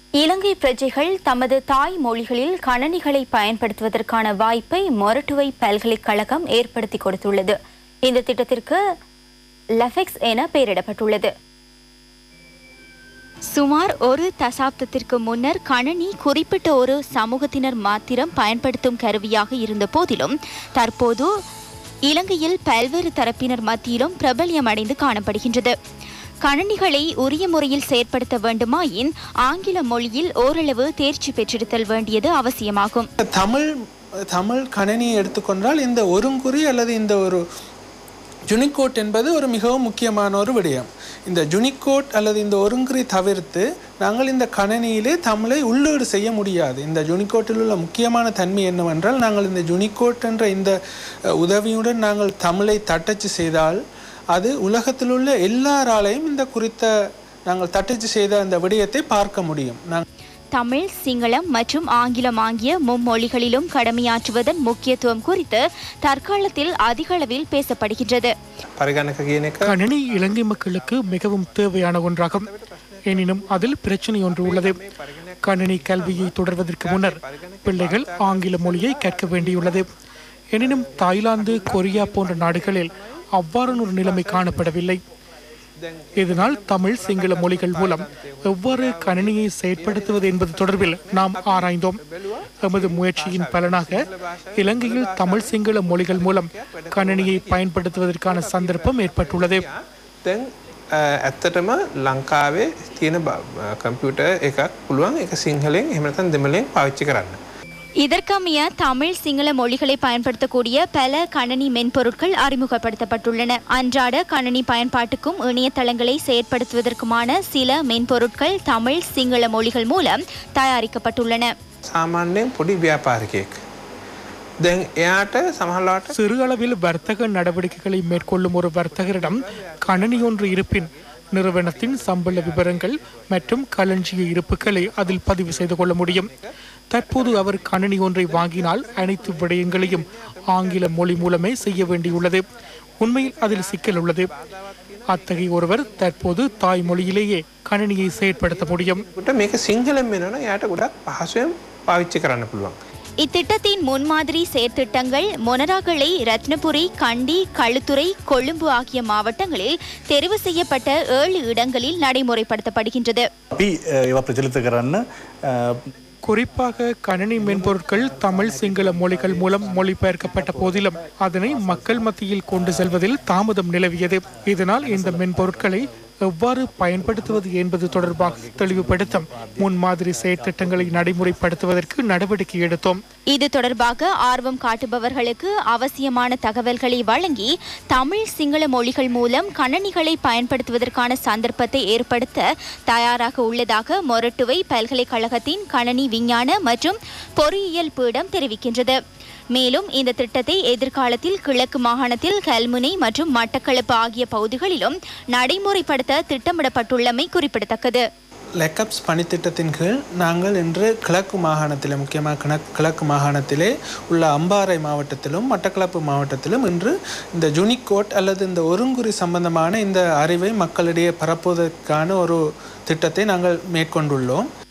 இலங்கை பிரஜைகள் தமது தாய் மொழிகளில் கணனிகளை பயன்படுத்துவதற்கான வாய்ப்பை மொரட்டுவை பல்கலைக்கழகம் ஏற்படுத்தி கொடுத்துள்ளது இந்த திட்டத்திற்கு லெஃபெக்ஸ் என பெயரிடப்பட்டுள்ளது சுமார் ஒரு தசாப்தத்திற்கு முன்னர் கணனி குறிப்பிட்ட ஒரு சமூகத்தினர் மாத்திரம் பயன்படுத்தும் கருவியாக இருந்த போதிலும் தற்போது இலங்கையில் பல்வேறு தரப்பினர் மத்தியிலும் பிரபல்யமடைந்து காணப்படுகின்றது கணனிகளை உரிய முறையில் செயற்படுத்த வேண்டுமாயின் ஆங்கில மொழியில் ஓரளவு தேர்ச்சி பெற்றிருத்தல் வேண்டியது அவசியமாகும் தமிழ் தமிழ் கணினியை எடுத்துக்கொண்டால் இந்த ஒருங்குறி அல்லது இந்த ஒரு ஜுனிகோட் என்பது ஒரு மிகவும் முக்கியமான ஒரு விடயம் இந்த ஜுனிகோட் அல்லது இந்த ஒருங்குறி தவிர்த்து நாங்கள் இந்த கணினியிலே தமிழை உள்ளீடு செய்ய முடியாது இந்த ஜுனிகோட்டில் உள்ள முக்கியமான தன்மை என்னவென்றால் நாங்கள் இந்த ஜுனிகோட் என்ற இந்த அஹ், உதவியுடன் நாங்கள் தமிழை தட்டச்சு செய்தால் அது உலகத்தில் உள்ள எல்லாராலையும் இந்த குறித்த நாங்கள் தட்டச்சு செய்த அந்த விடயத்தை பார்க்க முடியும் நாங்கள் தமிழ் சிங்களம் மற்றும் ஆங்கிலம் ஆகிய மும்மொழிகளிலும் கடமையாற்றுவதன் முக்கியத்துவம் குறித்து தற்காலத்தில் அதிகளவில் பேசப்படுகின்றது பரிகணக்க කියන එක கணினி இலங்கை மக்களுக்கு மிகவும் தேவையான ஒன்றாகும் எனினும் அதில் பிரச்சனை ஒன்று உள்ளது கணினி கல்வியை தொடர்வதற்கு முன்னர் பிள்ளைகள் ஆங்கில மொழியை கற்க வேண்டியுள்ளது எனினும் தாய்லாந்து கொரியா போன்ற நாடுகளில் அவ்வாறான ஒரு நிலைமை காணப்படவில்லை இதனால் தமிழ் சிங்கள மொழிகள் மூலம் எவ்வாறு கணினியை செயற்படுத்துவது என்பது தொடர்பில் நாம் ஆராய்ந்தோம் எமது முயற்சியின் பலனாக இலங்கையில் தமிழ் சிங்கள மொழிகள் மூலம் கணினியை பயன்படுத்துவதற்கான சந்தர்ப்பம் ஏற்பட்டுள்ளது දැන් අ, ඇත්තටම ලංකාවේ තියෙන කම්පියුටර් එකක් පුළුවන් එක සිංහලෙන් එහෙමනතන් දෙමලෙන් පාවිච්චි කරන්න. இதற்கமைய தமிழ் சிங்கள மொழிகளை பயன்படுத்தக்கூடிய பல கணனி மென்பொருட்கள் அறிமுகப்படுத்தப்பட்டுள்ளன அன்றாட கணனி பயன்பாட்டுக்கும் இணையதளங்களை செயற்படுத்துவதற்குமான சில மென்பொருட்கள் தமிழ் சிங்கள மொழிகள் மூலம் தயாரிக்கப்பட்டுள்ளன සාමාන්‍යයෙන් පොඩි ව්‍යාපාරිකයෙක්. දැන් එයාට සමහල්ලාට சிறு அளவில் வர்த்தக நடவடிக்கைகளை மேற்கொள்ளும் ஒரு வர்த்தகரிடம் கணனி ஒன்று இருப்பின் நிறுவனத்தின் சம்பள விவரங்கள் மற்றும் களஞ்சிய இருப்புகளை அதில் பதிவு செய்து கொள்ள முடியும் தற்போது அவர் கணினி ஒன்றை வாங்கினால் அனைத்து விடயங்களையும் ஆங்கில மொழி மூலமே செய்ய வேண்டியுள்ளது உண்மையில் அதில் சிக்கல் உள்ளது அத்தகைய ஒருவர் தற்போது தாய்மொழியிலேயே கணினியை செயற்படுத்த முடியும் ට මේක සිංහලෙන් වෙනන යායට ගොඩක් පහසුවෙන් පාවිච්චි කරන්න පුළුවන්. இத்திட்டத்தின் முன்மாதிரி செயற்திட்டங்கள் மொனராகலை ரத்னபுரி கண்டி களுத்துறை கொழும்பு ஆகிய மாவட்டங்களில் தெரிவு செய்யப்பட்ட ஏழு இடங்களில் நடைமுறைப்படுத்தப்படுகின்றது අපි ඒවා ප්‍රචලිත කරන්න අ, குறிப்பாக கணினி மென்பொருட்கள் தமிழ் சிங்கள மொழிகள் மூலம் மொழிபெயர்க்கப்பட்ட போதிலும் அதனை மக்கள் மத்தியில் கொண்டு செல்வதில் தாமதம் நிலவியது இதனால் இந்த மென்பொருட்களை எவ்வாறு பயன்படுத்துவது என்பது தொடர்பாக தெளிவுபடுத்தும் முன்மாதிரி செயற்திட்டங்களை நடைமுறைப்படுத்துவதற்கு நடவடிக்கை எடுத்தோம் இது தொடர்பாக ஆர்வம் காட்டுபவர்களுக்கு அவசியமான தகவல்களை வழங்கி தமிழ் சிங்கள மொழிகள் மூலம் கணனிகளை பயன்படுத்துவதற்கான சந்தர்ப்பத்தை ஏற்படுத்த தயாராக உள்ளதாக மொரட்டுவை பல்கலைக்கழகத்தின் கணனி விஞ்ஞான மற்றும் பொறியியல் பீடம் தெரிவிக்கின்றது மேலும் இந்த திட்டத்தை எதிர்காலத்தில் கிழக்கு மாகாணத்தில் கல்முனை மற்றும் மட்டக்களப்பு ஆகிய பகுதிகளிலும் நடைமுறைப்படுத்த திட்டமிடப்பட்டுள்ளமை குறிப்பிடத்தக்கது லெக்கப்ஸ் பணித்திட்டத்தின் கீழ் நாங்கள் இன்று கிழக்கு மாகாணத்திலே முக்கியமாக கிழக்கு கிழக்கு மாகாணத்திலே உள்ள அம்பாறை மாவட்டத்திலும் மட்டக்களப்பு மாவட்டத்திலும் இன்று இந்த ஜுனிகோட் அல்லது இந்த ஒருங்குறி சம்பந்தமான இந்த அறிவை மக்களிடையே பரப்புவதற்கான ஒரு திட்டத்தை நாங்கள் மேற்கொண்டுள்ளோம்